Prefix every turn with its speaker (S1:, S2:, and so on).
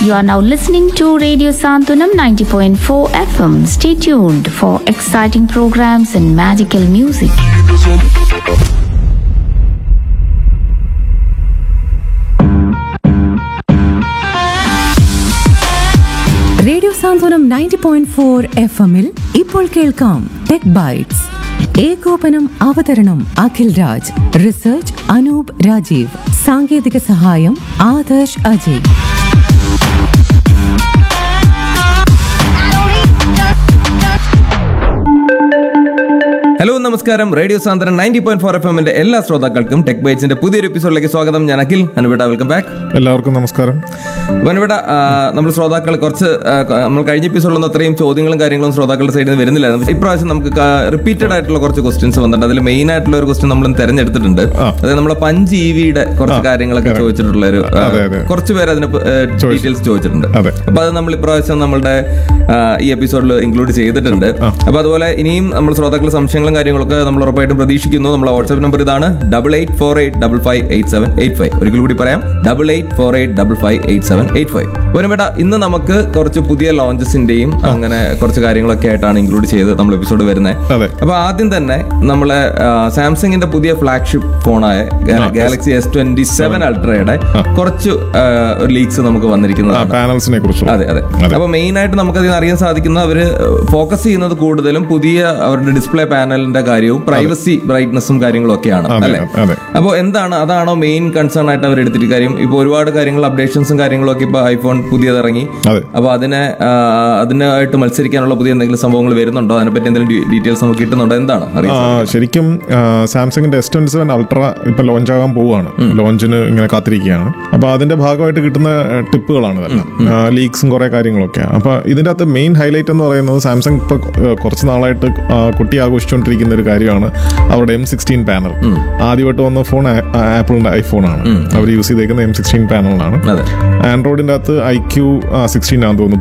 S1: You are now listening to Radio Santunam 90.4 FM. Stay tuned for exciting programs and magical music.
S2: Radio Santhwanam ninety point four F എമ്മിൽ ഇപ്പോൾ കേൾക്കാം tech bytes ഏകോപനം അവതരണം Akhil Raj research Anoop Rajeev സാങ്കേതിക സഹായം Adarsh Ajay
S3: hello നമസ്കാരം radio സാന്ദ്രൻ നയൻറ്റി പോയിന്റ് ഫോർ എഫ് എമ്മിന്റെ എല്ലാ ശ്രോതാക്കൾക്കും ടെക് ബൈറ്റ്സിന്റെ പുതിയൊരു എപ്പിസോഡിലേക്ക് സ്വാഗതം ഞാൻ അഖിൽ അനുപേട്ട വെൽക്കം ബാക്ക്
S4: എല്ലാവർക്കും നമസ്കാരം
S3: അനുപേട്ട നമ്മൾ ശ്രോതാക്കൾ കുറച്ച് ആ, നമ്മൾ കഴിഞ്ഞ എപ്പിസോഡിലൊന്നും അത്രയും ചോദ്യങ്ങളും കാര്യങ്ങളും ശ്രോതാക്കളുടെ സൈഡിൽ നിന്ന് വരുന്നില്ലായിരുന്നു ഇപ്രാവശ്യം നമുക്ക് റിപ്പീറ്റഡ് ആയിട്ടുള്ള കുറച്ച് ക്വസ്റ്റ്യൻസ് വന്നിട്ടുണ്ട് അതിൽ മെയിൻ ആയിട്ടുള്ള ഒരു ക്വസ്റ്റ്യൻ നമ്മൾ തിരഞ്ഞെടുത്തിട്ടുണ്ട് അതായത് നമ്മളെ പഞ്ച് ഇവിയുടെ കുറച്ച് കാര്യങ്ങളൊക്കെ ചോദിച്ചിട്ടുള്ള ഒരു ആ,
S4: അതെ, അതെ.
S3: കുറച്ച് പേര് അതിന് ഡീറ്റെയിൽസ് ചോദിച്ചിട്ടുണ്ട്
S4: അതെ.
S3: അപ്പൊ അത് നമ്മൾ ഇപ്രാവശ്യം നമ്മളുടെ ആ, ഈ എപ്പിസോഡിൽ ഇൻക്ലൂഡ് ചെയ്തിട്ടുണ്ട് അപ്പൊ അതുപോലെ ഇനിയും നമ്മൾ ശ്രോതാക്കളുടെ സംശയങ്ങളും കാര്യങ്ങളൊക്കെ നമ്മൾ ഉറപ്പായിട്ടും പ്രതീക്ഷിക്കുന്നു നമ്മളെ വാട്സ്ആപ്പ് നമ്പർ ഇതാണ് double eight four eight double five eight seven eight five ഒരിക്കൽ കൂടി പറയാം double eight four eight double five eight seven eight five ഒരുമേട്ട ഇന്ന് നമുക്ക് കുറച്ച് പുതിയ ലോഞ്ചസിന്റെയും അങ്ങനെ കുറച്ച് കാര്യങ്ങളൊക്കെ ആയിട്ടാണ് ഇൻക്ലൂഡ് ചെയ്ത് നമ്മൾ എപ്പിസോഡ് വരുന്നത്
S4: അതെ.
S3: അപ്പൊ ആദ്യം തന്നെ നമ്മളെ സാംസങ്ങിന്റെ പുതിയ ഫ്ലാഗ്ഷിപ്പ് ഫോണായ ഗാലക്സി എസ് ട്വന്റി സെവൻ അൾട്രയുടെ കുറച്ച് ലീക്സ് നമുക്ക് വന്നിരിക്കുന്നതാണ്
S4: പാനൽസിനെ കുറിച്ച്
S3: അതെ അതെ അപ്പൊ മെയിൻ ആയിട്ട് നമുക്ക് അതിന് അറിയാൻ സാധിക്കുന്ന അവര് ഫോക്കസ് ചെയ്യുന്നത് കൂടുതലും പുതിയ അവരുടെ ഡിസ്പ്ലേ പാനലിന്റെ കാര്യവും പ്രൈവസി ബ്രൈറ്റ്നസും കാര്യങ്ങളും ഒക്കെയാണ്
S4: അതെ,
S3: അല്ലെ
S4: അതെ.
S3: അപ്പോൾ എന്താണ് അതാണോ മെയിൻ കൺസേൺ ആയിട്ട് അവർ എടുത്തിട്ട് കാര്യം ഇപ്പൊ ഒരുപാട് കാര്യങ്ങൾ അപ്ഡേഷൻസും കാര്യങ്ങളും ഒക്കെ ഇപ്പൊ ഐഫോൺ പുതിയത് ഇറങ്ങി
S4: അതെ.
S3: അപ്പൊ അതിനെ ആ, അതിനായിട്ട് മത്സരിക്കാനുള്ള പുതിയ എന്തെങ്കിലും സംഭവങ്ങൾ വരുന്നുണ്ടോ അതിനെപ്പറ്റി എന്തെങ്കിലും ഡീറ്റെയിൽസ് നമുക്ക് കിട്ടുന്നുണ്ടോ എന്താണ്
S4: ആ,
S3: അറിയാം
S4: ശരിക്കും സാംസങ്ങിന്റെ എസ് ട്വന്റി സെവൻ അൾട്ര ഇപ്പൊ ലോഞ്ച് ആകാൻ പോവുകയാണ് ലോഞ്ചിന് ഇങ്ങനെ കാത്തിരിക്കുകയാണ് അപ്പൊ അതിന്റെ ഭാഗമായിട്ട് കിട്ടുന്ന ടിപ്പുകളാണ് ഇതെല്ലാം ലീക്സും കുറെ കാര്യങ്ങളൊക്കെ അപ്പൊ ഇതിന്റെ അകത്ത് മെയിൻ ഹൈലൈറ്റ് എന്ന് പറയുന്നത് സാംസങ് ഇപ്പൊ ആ, കുറച്ച് നാളായിട്ട് ആ, കുട്ടി ആഘോഷിച്ചുകൊണ്ടിരിക്കുന്ന ഒരു കാര്യമാണ് അവരുടെ എം സിക്സ്റ്റീൻ പാനൽ ആദ്യമായിട്ട് വന്ന ഫോൺ ആപ്പിളിന്റെ ഐഫോൺ ആണ് അവർ യൂസ് ചെയ്തേക്കുന്ന എം സിക്സ്റ്റീൻ പാനലാണ്
S3: അതെ
S4: ആൻഡ്രോയിഡിന്റെ അകത്ത് ഐ ക്യൂ സിക്സ്റ്റീൻ ആണെന്ന് തോന്നുന്നു